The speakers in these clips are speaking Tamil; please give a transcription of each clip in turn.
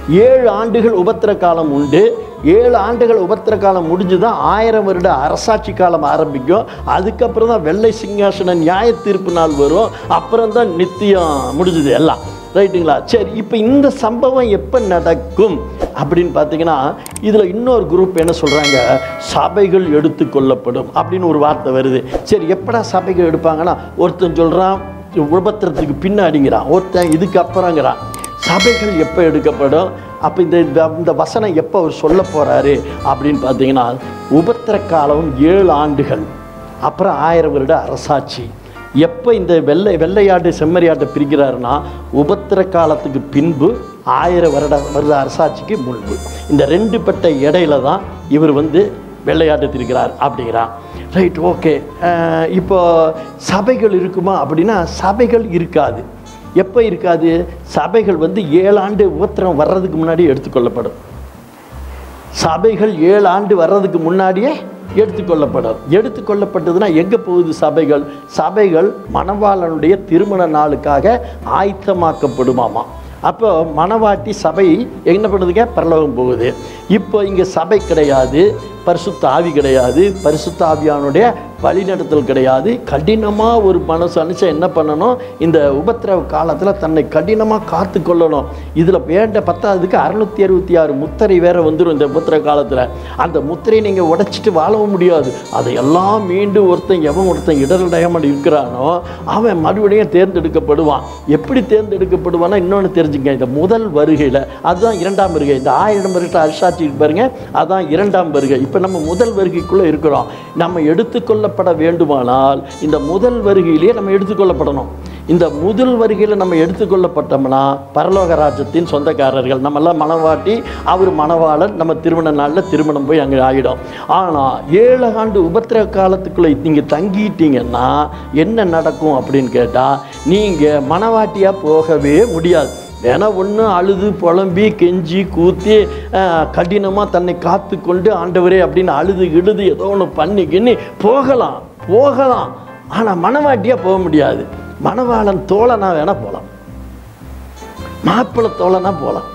ஏழு ஆண்டுகள் உபத்திர காலம் உண்டு ஏழு ஆண்டுகள் உபத்திர காலம் முடிஞ்சு தான் ஆயிரம் வருட அரசாட்சி காலம் ஆரம்பிக்கும் அதுக்கப்புறம் தான் வெள்ளை சிங்காசன நியாய தீர்ப்பு நாள் வரும் அப்புறம் தான் நித்தியம் முடிஞ்சுது எல்லாம் ரைட்டுங்களா சரி இப்போ இந்த சம்பவம் எப்போ நடக்கும் அப்படின்னு பார்த்தீங்கன்னா இதில் இன்னொரு குரூப் என்ன சொல்கிறாங்க சபைகள் எடுத்துக்கொள்ளப்படும் அப்படின்னு ஒரு வார்த்தை வருது சரி எப்படா சபைகள் எடுப்பாங்கன்னா ஒருத்தன் சொல்கிறான் உபத்திரத்துக்கு பின்னாடிங்கிறான் ஒருத்தன் இதுக்கு அப்புறங்கிறான் சபைகள் எப்போ எடுக்கப்படும் அப்போ இந்த இந்த- இந்த வசனம் எப்போ அவர் சொல்ல போகிறாரு அப்படின்னு பார்த்தீங்கன்னா உபத்திர காலம் ஏழு ஆண்டுகள் அப்புறம் ஆயிரம் வருட அரசாட்சி எப்போ இந்த வெள்ளை வெள்ளையாட்டு செம்மறியாட்டை பிரிக்கிறாருன்னா உபத்திர காலத்துக்கு பின்பு ஆயிரம் வருட வருட அரசாட்சிக்கு முன்பு இந்த ரெண்டு பட்ட இடையில தான் இவர் வந்து வெள்ளையாட்டு திரிக்கிறார் அப்படிங்கிறான் ரைட் ஓகே இப்போ சபைகள் இருக்குமா அப்படின்னா சபைகள் இருக்காது எப்போ இருக்காது சபைகள் வந்து ஏழாண்டு உபத்திரம் வர்றதுக்கு முன்னாடி எடுத்துக்கொள்ளப்படும் சபைகள் ஏழு ஆண்டு வர்றதுக்கு முன்னாடியே எடுத்துக்கொள்ளப்படும் எடுத்துக்கொள்ளப்பட்டதுன்னா எங்கே போகுது சபைகள் சபைகள் மணவாளனுடைய திருமண நாளுக்காக ஆயத்தமாக்கப்படுமாமா அப்போ மணவாட்டி சபை என்ன பண்ணுதுங்க பரலோகம் போகுது இப்போ இங்கே சபை கிடையாது பரிசுத்த ஆவி கிடையாது பரிசுத்த ஆவியானுடைய வழிநடத்தல் கிடையாது கடினமாக ஒரு மனசு அனுசை என்ன பண்ணணும் இந்த உபத்திரவ காலத்தில் தன்னை கடினமாக காத்து கொள்ளணும் இதில் வேண்ட பத்தாவதுக்கு அறுநூத்தி அறுபத்தி ஆறு முத்திரை வேற வந்துடும் இந்த உபத்திரவ காலத்தில் அந்த முத்திரையை நீங்கள் உடைச்சிட்டு வாழவும் முடியாது அதையெல்லாம் மீண்டும் ஒருத்தன் எவன் ஒருத்தன் இடரடையாமல் இருக்கிறானோ அவன் மறுபடியும் தேர்ந்தெடுக்கப்படுவான் எப்படி தேர்ந்தெடுக்கப்படுவான்னா இன்னொன்று தெரிஞ்சுங்க இந்த முதல் வருகையில் அதுதான் இரண்டாம் வருகை இந்த ஆயிரம் வருகிற அரசாட்சி இருக்கு பாருங்க அதான் இரண்டாம் வருகை இப்போ நம்ம முதல் வருகைக்குள்ளே இருக்கிறோம் நம்ம எடுத்துக்கொள்ளப்பட வேண்டுமானால் இந்த முதல் வருகையிலேயே நம்ம எடுத்துக்கொள்ளப்படணும் இந்த முதல் வருகையில் நம்ம எடுத்துக்கொள்ளப்பட்டோம்னா பரலோக ராஜ்யத்தின் சொந்தக்காரர்கள் நம்மெல்லாம் மணவாட்டி அவர் மணவாளன் நம்ம திருமண நாளில் திருமணம் போய் அங்கே ஆகிடும் ஆனால் ஏழு ஆண்டு உபத்திர காலத்துக்குள்ளே நீங்கள் தங்கிட்டீங்கன்னா என்ன நடக்கும் அப்படின்னு கேட்டால் நீங்கள் மணவாட்டியாக போகவே முடியாது வேணா ஒன்று அழுது புலம்பி கெஞ்சி கூத்தி கடினமாக தன்னை காத்து கொண்டு ஆண்டவரே அப்படின்னு அழுது இழுது ஏதோ ஒன்று பண்ணி கிண்ணி போகலாம் போகலாம் ஆனால் மணவாட்டியாக போக முடியாது மணவாளன் தோழனா வேணா போகலாம் மாப்பிள்ளை தோழனா போகலாம்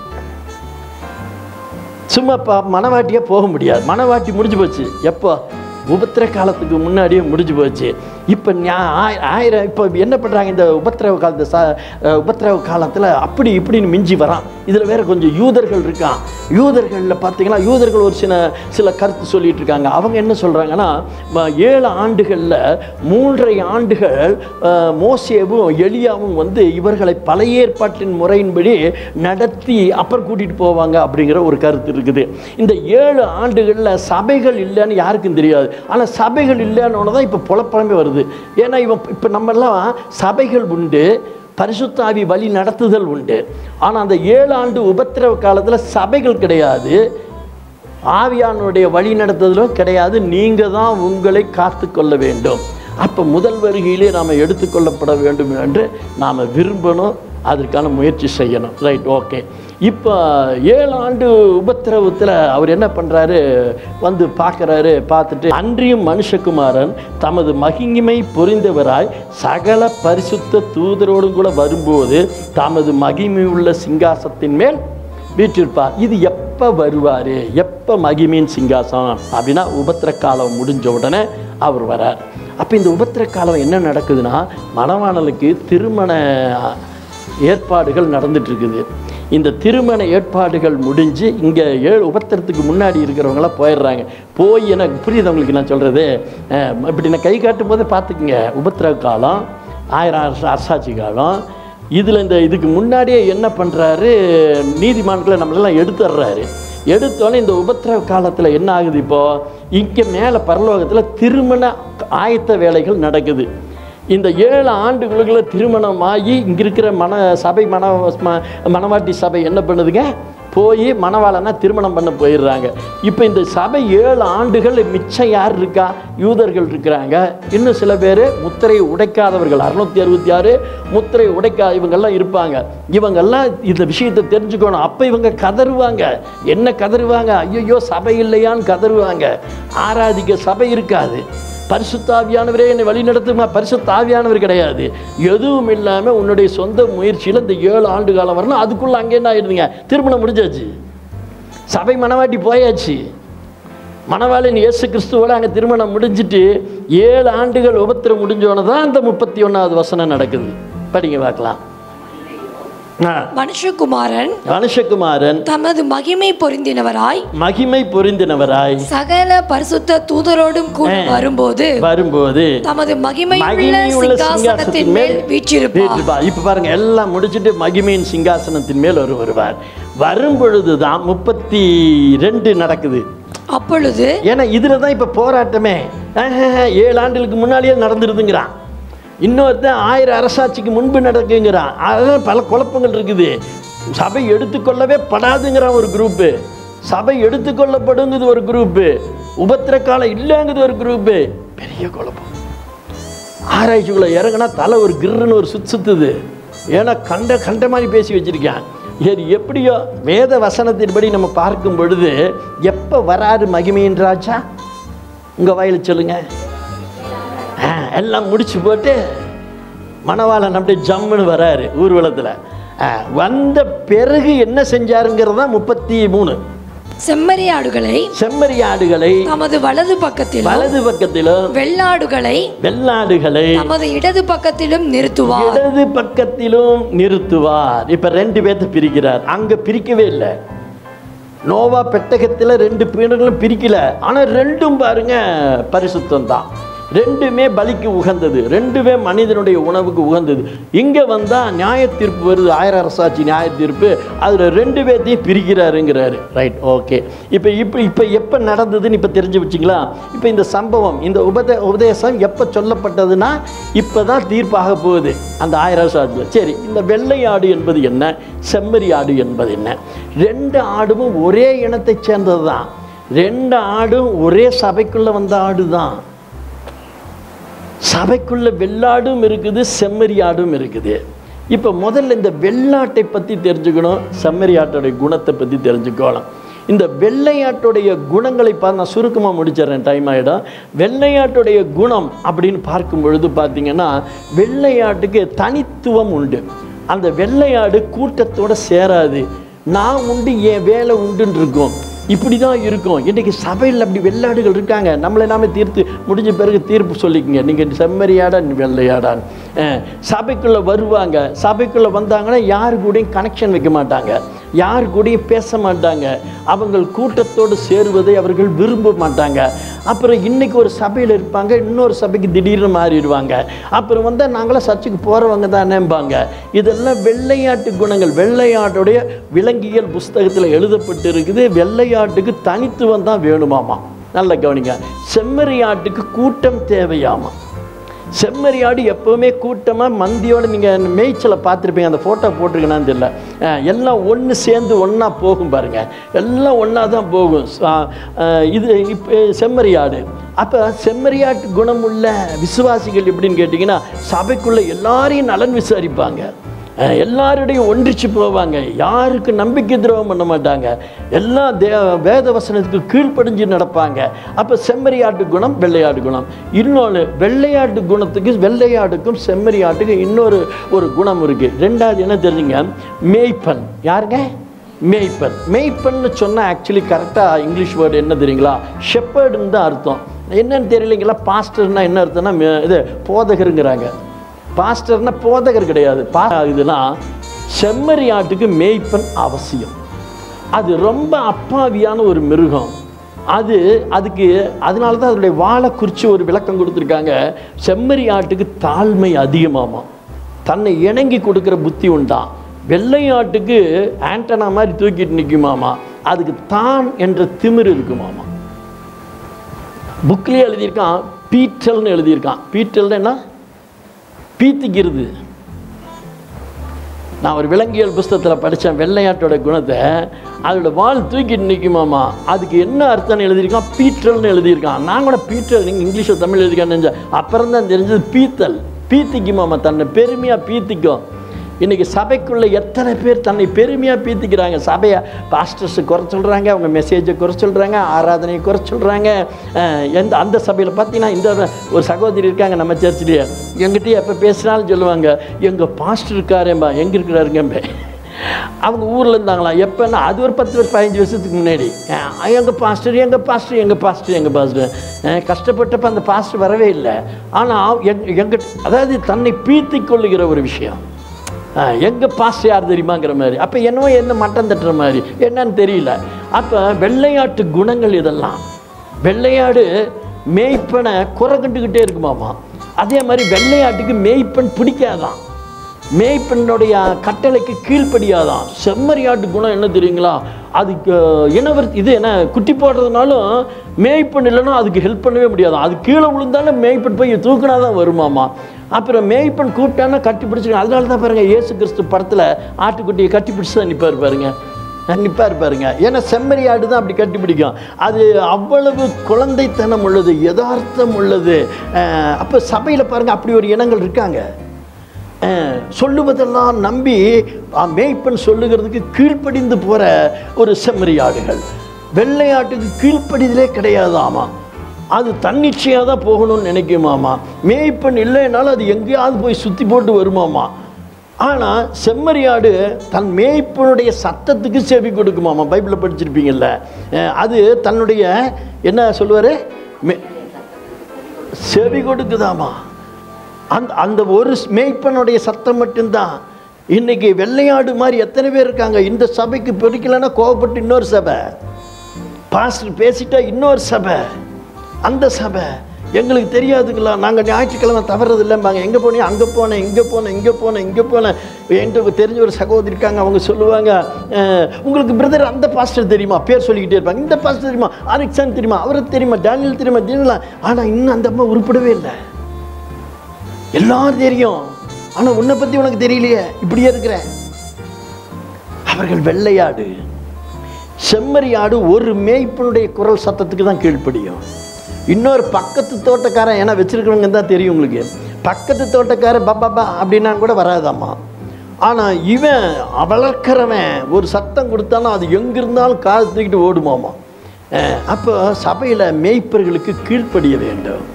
சும்மா பா மணவாட்டியாக போக முடியாது மணவாட்டி முடிஞ்சு போச்சு எப்போ உபத்திர காலத்துக்கு முன்னாடியே முடிஞ்சு போச்சு இப்போ ஆயிரம் இப்போ என்ன பண்ணுறாங்க இந்த உபத்திரவ காலத்து ச அஹ் உபத்திரவ காலத்தில் அப்படி இப்படின்னு மிஞ்சி வரான் இதில் வேற கொஞ்சம் யூதர்கள் இருக்கான் யூதர்களில் பார்த்தீங்கன்னா யூதர்கள் ஒரு சில சில கருத்து சொல்லிட்டு இருக்காங்க அவங்க என்ன சொல்கிறாங்கன்னா ம- ஏழு ஆண்டுகளில் மூன்றரை ஆண்டுகள் அஹ், மோசேவும் எலியாவும் வந்து இவர்களை பழைய ஏற்பாட்டின் முறையின்படி நடத்தி அப்புறம் கூட்டிகிட்டு போவாங்க அப்படிங்கிற ஒரு கருத்து இருக்குது இந்த ஏழு ஆண்டுகளில் சபைகள் இல்லைன்னு யாருக்கும் தெரியாது ஆனால் சபைகள் இல்லைன்னு தான் இப்போ புலப்பழமே வருது ஏன்னா இவன் இப்போ நம்மெல்லாம் சபைகள் உண்டு பரிசுத்தாவி வழி நடத்துதல் உண்டு ஆனால் அந்த ஏழு ஆண்டு உபத்திரவ காலத்தில் சபைகள் கிடையாது ஆவியானுடைய வழி நடத்துதலும் கிடையாது நீங்கள் தான் உங்களை காத்து கொள்ள வேண்டும் அப்போ முதல் வருகையிலே நாம் எடுத்துக்கொள்ளப்பட வேண்டும் என்று நாம் விரும்பணும் அதற்கான முயற்சி செய்யணும் ரைட் ஓகே இப்போ ஏழு ஆண்டு உபத்திரவத்தில் அவர் என்ன பண்ணுறாரு வந்து பார்க்குறாரு பார்த்துட்டு அன்றியும் மனுஷகுமாரன் தமது மகிமை பொறிந்தவராய் சகல பரிசுத்த தூதரோடும் கூட வரும்போது தமது மகிமை உள்ள சிங்காசத்தின் மேல் வீற்றிருப்பார் இது எப்போ வருவார் எப்போ மகிமையின் சிங்காசனம் அப்படின்னா உபத்திர காலம் முடிஞ்ச உடனே அவர் வரார் அப்போ இந்த உபத்திர காலம் என்ன நடக்குதுன்னா மணவாளனுக்கு திருமண ஏற்பாடுகள் நடந்துட்டு இருக்குது இந்த திருமண ஏற்பாடுகள் முடிஞ்சு இங்கே ஏழு உபத்திரத்துக்கு முன்னாடி இருக்கிறவங்களாம் போயிடுறாங்க போய் எனக்கு புரியுது உங்களுக்கு நான் சொல்கிறது இப்படி நான் கை காட்டும் போதே பார்த்துக்குங்க உபத்திர காலம் ஆயிரம் அரச அரசாட்சி காலம் இதில் இந்த இதுக்கு முன்னாடியே என்ன பண்ணுறாரு நீதிமான்களை நம்மளெல்லாம் எடுத்துடுறாரு எடுத்தோன்னே இந்த உபத்திரவ காலத்தில் என்ன ஆகுது இப்போது இங்கே மேலே பரலோகத்தில் திருமண ஆயத்த வேலைகள் நடக்குது இந்த ஏழு ஆண்டுகளுக்குள்ள திருமணமாகி இங்கே இருக்கிற மன சபை மன ம- மணவாட்டி சபை என்ன பண்ணுதுங்க போய் மணவாளனா திருமணம் பண்ண போயிடுறாங்க இப்போ இந்த சபை ஏழு ஆண்டுகள் மிச்சம் யார் இருக்கா யூதர்கள் இருக்கிறாங்க இன்னும் சில பேர் முத்திரை உடைக்காதவர்கள் அறுநூத்தி அறுபத்தி ஆறு முத்திரை உடைக்கா இவங்கெல்லாம் இருப்பாங்க இவங்கெல்லாம் இந்த விஷயத்தை தெரிஞ்சுக்கணும் அப்போ இவங்க கதறுவாங்க என்ன கதறுவாங்க ஐயோ சபை இல்லையான்னு கதறுவாங்க ஆராதிக்க சபை இருக்காது பரிசுத்தாவியானவரே என்னை வழி நடத்துமா பரிசுத்தாவியானவர் கிடையாது எதுவும் இல்லாமல் உன்னுடைய சொந்த முயற்சியில் இந்த ஏழு ஆண்டு காலம் வரணும் அதுக்குள்ளே அங்கே என்ன ஆயிடுதுங்க திருமணம் முடிஞ்சாச்சு சபை மனவாட்டி போயாச்சு மணவாளன் இயேசு கிறிஸ்துவோட அங்கே திருமணம் முடிஞ்சிட்டு ஏழு ஆண்டுகள் உபத்திரம் முடிஞ்சோன்னு தான் இந்த முப்பத்தி ஒன்றாவது வசனம் நடக்குது படிங்க பார்க்கலாம் ஆ, மனுஷகுமாரன் மனுஷகுமாரன் தமது மகிமை பொருந்தினவராய் மகிமை பொருந்தினவராய் சகல பரிசுத்த தூதரோடும் கூட வரும்போது வரும்போது தமது மகிமையுள்ள மகிமையுள்ள சிங்காசனத்தின் மேல் வீற்றிருப்பார் வீற்றிருப்பார். இப்ப பாருங்க எல்லாம் முடிச்சிட்டு மகிமையின் சிங்காசனத்தின் மேல் ஒரு வருவார் வரும் பொழுதுதான் முப்பத்தி ரெண்டு நடக்குது அப்பொழுது ஏன்னா இதுல தான் இப்ப போராட்டமே ஆஹ், ஏழு ஆண்டுகளுக்கு முன்னாடியே நடந்துருதுங்கிறான் இன்னொருத்தன் ஆயிரம் அரசாட்சிக்கு முன்பு நடக்குங்கிறான் அதெல்லாம் பல குழப்பங்கள் இருக்குது சபை எடுத்துக்கொள்ளவே படாதுங்கிறான் ஒரு குரூப்பு சபை எடுத்துக்கொள்ளப்படுங்கிறது ஒரு குரூப்பு உபத்திர காலம் இல்லைங்கிறது ஒரு குரூப்பு பெரிய குழப்பம் ஆராய்ச்சிக்குள்ள இறங்குனா தலை ஒரு கிர்ன்னு ஒரு சுத்து சுத்துது ஏன்னா கண்ட கண்ட மாதிரி பேசி வச்சிருக்கேன் சரி எப்படியோ வேத வசனத்தின்படி நம்ம பார்க்கும் பொழுது எப்போ வராரு மகிமையின் ராஜா உங்கள் வாயில் சொல்லுங்க ஆ, எல்லாம் முடிச்சு போட்டு மணவாளன் அப்படியே ஜம்முன்னு வராரு ஊர்வலத்தில் வந்த பிறகு என்ன செஞ்சாருங்கிறது தான் முப்பத்தி மூணு செம்மறியாடுகளை செம்மறி ஆடுகளை தமது வலது பக்கத்திலும் வலது பக்கத்திலும் வெள்ளாடுகளை வெள்ளாடுகளை தமது இடது பக்கத்திலும் நிறுத்துவார் இடது பக்கத்திலும் நிறுத்துவார் இப்ப ரெண்டு பேர்த்த பிரிக்கிறார் அங்க பிரிக்கவே இல்லை நோவா பெட்டகத்தில் ரெண்டு பீடங்களும் பிரிக்கல ஆனா ரெண்டும் பாருங்க பரிசுத்தம் தான் ரெண்டுமே பலிக்கு உகந்தது ரெண்டுமே மனிதனுடைய உணவுக்கு உகந்தது இங்க வந்தா நியாய தீர்ப்பு வருது ஆயிரம் அரசாட்சி நியாய தீர்ப்பு அதுல ரெண்டு பேர்த்தையும் பிரிக்கிறாருங்கிறாரு ரைட் ஓகே இப்போ இப்போ இப்போ எப்போ நடந்ததுன்னு இப்போ தெரிஞ்சு வச்சிங்களா இப்போ இந்த சம்பவம் இந்த உபதே உபதேசம் எப்போ சொல்லப்பட்டதுன்னா இப்போ தான் தீர்ப்பாக போகுது அந்த ஆயிரம் அரசாட்சி சரி இந்த வெள்ளை ஆடு என்பது என்ன செம்மறி ஆடு என்பது என்ன ரெண்டு ஆடும் ஒரே இனத்தைச் சேர்ந்தது தான் ரெண்டு ஆடும் ஒரே சபைக்குள்ள வந்த ஆடு தான் சபைக்குள்ள வெள்ளாடும் இருக்குது செம்மறி ஆடும் இருக்குது இப்போ முதல்ல இந்த வெள்ளாட்டை பற்றி தெரிஞ்சுக்கணும் செம்மறி ஆட்டோடைய குணத்தை பற்றி தெரிஞ்சுக்கணும் இந்த வெள்ளையாட்டுடைய குணங்களை பார்த்து நான் சுருக்கமாக முடிச்சிடுறேன் டைம் ஆகிடும் வெள்ளையாட்டுடைய குணம் அப்படின்னு பார்க்கும் பொழுது பார்த்தீங்கன்னா வெள்ளையாட்டுக்கு தனித்துவம் உண்டு அந்த வெள்ளையாடு கூட்டத்தோட சேராது நான் உண்டு என் வேலை உண்டுன்னு இருக்கும் இப்படி தான் இருக்கும் இன்றைக்கி சபையில் அப்படி வெள்ளாடுகள் இருக்காங்க நம்மளை நாம தீர்த்து முடிஞ்ச பிறகு தீர்ப்பு சொல்லிக்கங்க நீங்கள் செம்மறியாடா நீ வெள்ளையாடான்னு அஹ், சபைக்குள்ளே வருவாங்க சபைக்குள்ளே வந்தாங்கன்னா யாரு கூடயும் கனெக்ஷன் வைக்க மாட்டாங்க யார் கூடயும் பேச மாட்டாங்க அவங்கள் கூட்டத்தோடு சேருவதை அவர்கள் விரும்ப மாட்டாங்க அப்புறம் இன்னைக்கு ஒரு சபையில் இருப்பாங்க இன்னொரு சபைக்கு திடீர்னு மாறிடுவாங்க அப்புறம் வந்தால் நாங்களாம் சர்ச்சுக்கு போகிறவங்க தானேம்பாங்க இதெல்லாம் வெள்ளையாட்டு குணங்கள் வெள்ளையாட்டுடைய விலங்கியல் புஸ்தகத்தில் எழுதப்பட்டு இருக்குது வெள்ளையாட்டுக்கு தனித்துவம் தான் வேணுமாமா நல்ல கவனிங்க செம்மறியாட்டுக்கு கூட்டம் தேவையாமா செம்மறியாடு எப்போவுமே கூட்டமாக மந்தியோட நீங்கள் மேய்ச்சலை பார்த்துருப்பீங்க அந்த ஃபோட்டோ போட்டிருக்கேனான்னு தெரியல அஹ் எல்லாம் ஒன்று சேர்ந்து ஒன்றா போகும் பாருங்க எல்லாம் ஒன்றா தான் போகும் ச- அஹ் இது இப்போ செம்மறியாடு அப்போ செம்மறியாட்டு குணமுள்ள விசுவாசிகள் எப்படின்னு கேட்டிங்கன்னா சபைக்குள்ளே எல்லாரையும் நலன் விசாரிப்பாங்க அஹ் எல்லாருடையும் ஒன்றிச்சு போவாங்க யாருக்கு நம்பிக்கை துரோகம் பண்ண மாட்டாங்க எல்லா தே வேத வசனத்துக்கு கீழ்ப்படிஞ்சு நடப்பாங்க அப்போ செம்மறியாட்டு குணம் வெள்ளையாடு குணம் இன்னொன்று வெள்ளையாட்டு குணத்துக்கு வெள்ளையாட்டுக்கும் செம்மறியாட்டுக்கும் இன்னொரு ஒரு குணம் இருக்குது ரெண்டாவது என்ன தெரிஞ்சுங்க மேய்ப்பன் யாருங்க மேய்ப்பன் மேய்ப்பன்னு சொன்னால் ஆக்சுவலி கரெக்டாக இங்கிலீஷ் வேர்டு என்ன தெரியுங்களா ஷெப்பர்டுன்னு தான் அர்த்தம் என்னன்னு தெரியலைங்களா பாஸ்டர்னா என்ன அர்த்தம்னா மே- இது போதகருங்கிறாங்க பாஸ்டர்னா போதகர் கிடையாது பா இதுனா செம்மறி ஆட்டுக்கு மேய்ப்பன் அவசியம் அது ரொம்ப அப்பாவியான ஒரு மிருகம் அது அதுக்கு அதனால தான் அதனுடைய வாழை குறித்து ஒரு விளக்கம் கொடுத்துருக்காங்க செம்மறி ஆட்டுக்கு தாழ்மை அதிகமாமா தன்னை இணங்கி கொடுக்குற புத்தி உண்டாம் வெள்ளையாட்டுக்கு ஆண்டனா மாதிரி தூக்கிட்டு நிற்குமாமா அதுக்கு தான் என்ற திமிரு இருக்குமாமா புக்லேயே எழுதியிருக்கான் பீட்டல்னு எழுதியிருக்கான் பீட்டல்னா என்ன பீத்திக்கிறது நான் ஒரு விலங்கியல் புஸ்தகத்தில் படித்தேன் வெள்ளையாட்டோட குணத்தை அதோட வால் தூக்கிட்டு நிற்குமாமா அதுக்கு என்ன அர்த்தம்னு எழுதியிருக்கான் பீற்றல்னு எழுதியிருக்கான் நான் கூட பீற்றல் நீங்கள் இங்கிலீஷில் தமிழ் எழுதிக்கான்னு நினச்சேன் அப்புறம் தான் தெரிஞ்சது பீத்தல் பீத்திக்குமாமா தன்னை பெருமையாக பீத்திக்கும் இன்னைக்கு சபைக்குள்ள எத்தனை பேர் தன்னை பெருமையாக பீத்திக்கிறாங்க சபையை பாஸ்டர்ஸை குறை சொல்கிறாங்க அவங்க மெசேஜை குறை சொல்கிறாங்க ஆராதனையை குறை சொல்கிறாங்க எந்த அந்த சபையில் பார்த்தீங்கன்னா இந்த ஒரு சகோதரி இருக்காங்க நம்ம சர்ச்சிலேயே எங்கிட்டயே எப்போ பேசினாலும் சொல்லுவாங்க எங்கள் பாஸ்டர் இருக்காரேம்பா எங்கே இருக்கிறாருங்கம்பே அவங்க ஊரில் இருந்தாங்களாம் எப்போன்னா அது ஒரு பத்து வருஷம் பதினஞ்சு வருஷத்துக்கு முன்னாடி எங்கள் பாஸ்டர் எங்கள் பாஸ்டர் எங்கள் பாஸ்டர் எங்கள் பாஸ்டர் கஷ்டப்பட்டப்ப அந்த பாஸ்டர் வரவே இல்லை ஆனால் எங் எங்க அதாவது தன்னை பீத்தி கொள்ளுகிற ஒரு விஷயம் எங்கள் பாஸ்டர் யார் தெரியுமாங்கிற மாதிரி அப்போ என்னவோ என்ன மட்டம் தட்டுற மாதிரி என்னன்னு தெரியல அப்போ வெள்ளையாட்டு குணங்கள் இதெல்லாம் வெள்ளையாடு மேய்ப்பனை குறை கண்டுக்கிட்டே இருக்குமாமா அதே மாதிரி வெள்ளையாட்டுக்கு மேய்ப்பன் பிடிக்காதான் மேய்ப்பனுடைய கட்டளைக்கு கீழ்ப்படியாதான் செம்மறியாட்டு குணம் என்ன தெரியுங்களா அதுக்கு இனவர் இது என்ன குட்டி போடுறதுனாலும் மேய்ப்பன் இல்லைன்னா அதுக்கு ஹெல்ப் பண்ணவே முடியாதான் அது கீழே விழுந்தாலும் மேய்ப்பன் போய் தூக்கினா தான் வருமாமா அப்புறம் மேய்ப்பன் கூப்பிட்டான்னா கட்டி பிடிச்சிருக்கோம் அதனால தான் பாருங்க இயேசு கிறிஸ்து படத்தில் ஆட்டுக்குட்டியை கட்டி பிடிச்சி தான் நிற்பார் பாருங்க நிற்பார் பாருங்க ஏன்னா செம்மறி ஆடு தான் அப்படி கட்டி பிடிக்கும் அது அவ்வளவு குழந்தைத்தனம் உள்ளது யதார்த்தம் உள்ளது அஹ் அப்போ சபையில் பாருங்க அப்படி ஒரு இனங்கள் இருக்காங்க அஹ் சொல்லுவதெல்லாம் நம்பி அஹ் மேய்ப்பன் சொல்லுகிறதுக்கு கீழ்ப்படிந்து போகிற ஒரு செம்மறி ஆடுகள் வெள்ளையாட்டுக்கு கீழ்ப்படிதலே கிடையாதாமா அது தன்னிச்சையாக தான் போகணும்னு நினைக்குமாமா மேய்ப்பன் இல்லைனாலும் அது எங்கேயாவது போய் சுற்றி போட்டு வருமாமா ஆனால் செம்மறியாடு தன் மேய்ப்பனுடைய சத்தத்துக்கு செவி கொடுக்குமாமா பைபிளில் படிச்சிருப்பீங்கல்ல அஹ் அது தன்னுடைய என்ன சொல்லுவார் மே செவி கொடுக்குதாமா அந்த அந்த ஒரு மேய்ப்பனுடைய சத்தம் மட்டும்தான் இன்னைக்கு வெள்ளையாடு மாதிரி எத்தனை பேர் இருக்காங்க இந்த சபைக்கு பிடிக்கலன்னா கோவப்பட்டு இன்னொரு சபை பாஸ்டர் பேசிட்டா இன்னொரு சபை அந்த சபை எங்களுக்கு தெரியாதுங்களா நாங்கள் ஞாயிற்றுக்கிழமை தவறது இல்லைம்பாங்க எங்கே போனீங்க அங்கே போனேன் இங்கே போனேன் இங்கே போனேன் இங்கே போனேன் என்கிட்ட தெரிஞ்ச ஒரு சகோதரி இருக்காங்க அவங்க சொல்லுவாங்க அஹ், உங்களுக்கு பிரதர் அந்த பாஸ்டர் தெரியுமா பேர் சொல்லிக்கிட்டே இருப்பாங்க இந்த பாஸ்டர் தெரியுமா அலெக்சான் தெரியுமா அவரை தெரியுமா டேனியல் தெரியுமா தெரியுமா ஆனால் இன்னும் அந்த அம்மா உருப்படவே இல்லை எல்லாரும் தெரியும் ஆனால் உன்னை பற்றி உனக்கு தெரியலையே இப்படியே இருக்கிற அவர்கள் வெள்ளையாடு செம்மறி ஆடு ஒரு மேய்ப்பனுடைய குரல் சத்தத்துக்கு தான் கீழ்ப்படியும் இன்னொரு பக்கத்து தோட்டக்காரன் ஏன்னா வச்சிருக்கிறவங்க தான் தெரியும் உங்களுக்கு பக்கத்து தோட்டக்காரன் பப்பாப்பா அப்படின்னா கூட வராதாம்மா ஆனால் இவன் வளர்க்குறவன் ஒரு சத்தம் கொடுத்தானா அது எங்க இருந்தாலும் காது தூக்கிட்டு ஓடுமாமா அஹ் அப்போ சபையில் மேய்ப்பர்களுக்கு கீழ்ப்படிய வேண்டும்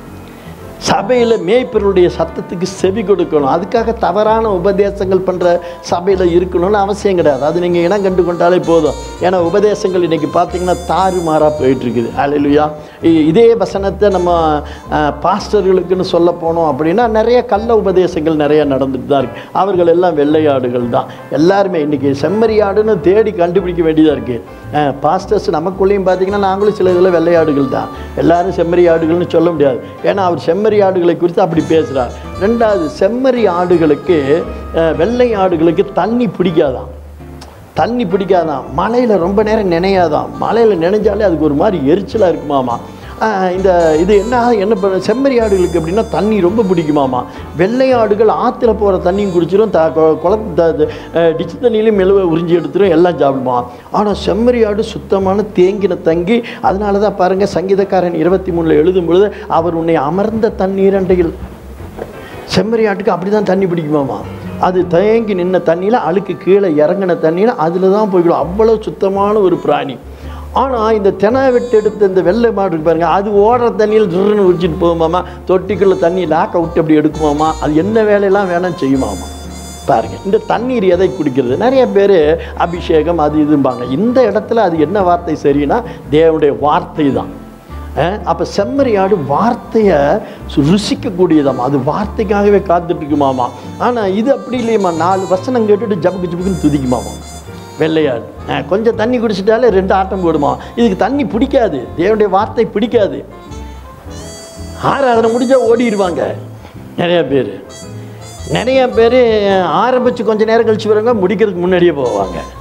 சபையில் மேய்ப்பர்களுடைய சத்தத்துக்கு செவி கொடுக்கணும் அதுக்காக தவறான உபதேசங்கள் பண்ணுற சபையில் இருக்கணும்னு அவசியம் கிடையாது அது நீங்கள் இனம் கண்டு கொண்டாலே போதும் ஏன்னா உபதேசங்கள் இன்றைக்கி பார்த்தீங்கன்னா தாறுமாறாக போயிட்டுருக்குது அலையிலுயா இதே வசனத்தை நம்ம அஹ், பாஸ்டர்களுக்குன்னு சொல்ல போனோம் அப்படின்னா நிறைய கள்ள உபதேசங்கள் நிறைய நடந்துட்டு தான் இருக்குது அவர்கள் எல்லாம் வெள்ளையாடுகள் தான் எல்லாருமே இன்றைக்கி செம்மறியாடுன்னு தேடி கண்டுபிடிக்க வேண்டியதாக இருக்குது பாஸ்டர்ஸ் நமக்குள்ளேயும் பார்த்தீங்கன்னா நாங்களும் சில இதில் வெள்ளையாடுகள் தான் எல்லாரும் செம்மறி ஆடுகள்னு சொல்ல முடியாது ஏன்னா அவர் செம்மறி ஆடுகளை குறித்து அப்படி பேசுகிறார் ரெண்டாவது செம்மறி ஆடுகளுக்கு அஹ், வெள்ளை ஆடுகளுக்கு தண்ணி பிடிக்காதான் தண்ணி பிடிக்காதான் மழையில் ரொம்ப நேரம் நினையாதான் மழையில் நினைஞ்சாலே அதுக்கு ஒரு மாதிரி எரிச்சலாக இருக்குமாமா ஆஹ் இந்த இது என்ன என்ன பண்ண செம்மறி ஆடுகளுக்கு எப்படின்னா தண்ணி ரொம்ப பிடிக்குமாமா வெள்ளை ஆடுகள் ஆற்றுல போகிற தண்ணியும் குடிச்சிடும் த குளத்து டிச்சு தண்ணியிலையும் மெழுவை உறிஞ்சி எடுத்துரும் எல்லாம் சாப்பிடுமா ஆனால் செம்மறி ஆடு சுத்தமான தேங்கின தங்கி அதனால தான் பாருங்கள் சங்கீதக்காரன் இருபத்தி மூணில் எழுதும் பொழுது அவர் உன்னை அமர்ந்த தண்ணீரண்டையில் செம்மறி ஆட்டுக்கு அப்படி தான் தண்ணி பிடிக்குமாமா அது தேங்கி நின்ன தண்ணியில் அழுக்கு கீழே இறங்கின தண்ணியில் அதில் தான் போய்விடும் அவ்வளோ சுத்தமான ஒரு பிராணி ஆனால் இந்த தெனை வெட்டு எடுத்த இந்த வெள்ளை மாடு இருக்கு பாருங்க அது ஓடுற தண்ணியில் ஜுருன்னு உரிச்சிட்டு போகுமாமா தொட்டிக்குள்ளே தண்ணி லாக்க விட்டு அப்படி எடுக்குமாமா அது என்ன வேலையெல்லாம் வேணாம் செய்யுமாமா பாருங்க இந்த தண்ணீர் எதை குடிக்கிறது நிறைய பேர் அபிஷேகம் அது இதும்பாங்க இந்த இடத்துல அது என்ன வார்த்தை சரின்னா தேவனுடைய வார்த்தை தான் அப்போ செம்மறி ஆடு வார்த்தையை சு- ருசிக்கக்கூடியதாம்மா அது வார்த்தைக்காகவே காத்துட்டு இருக்குமாமா ஆனால் இது அப்படி இல்லையம்மா நாலு வசனம் கேட்டுட்டு ஜபக்கு ஜபக்குன்னு துதிக்குமாமா வெள்ளையாடு அஹ், கொஞ்சம் தண்ணி குடிச்சிட்டாலே ரெண்டு ஆட்டம் போடுமா இதுக்கு தண்ணி பிடிக்காது தேவனுடைய வார்த்தை பிடிக்காது ஆராதனை முடிஞ்சால் ஓடிடுவாங்க நிறைய பேர் நிறைய பேர் ஆரம்பித்து கொஞ்ச நேரம் கழிச்சு வருவாங்க முடிக்கிறதுக்கு முன்னாடியே போவாங்க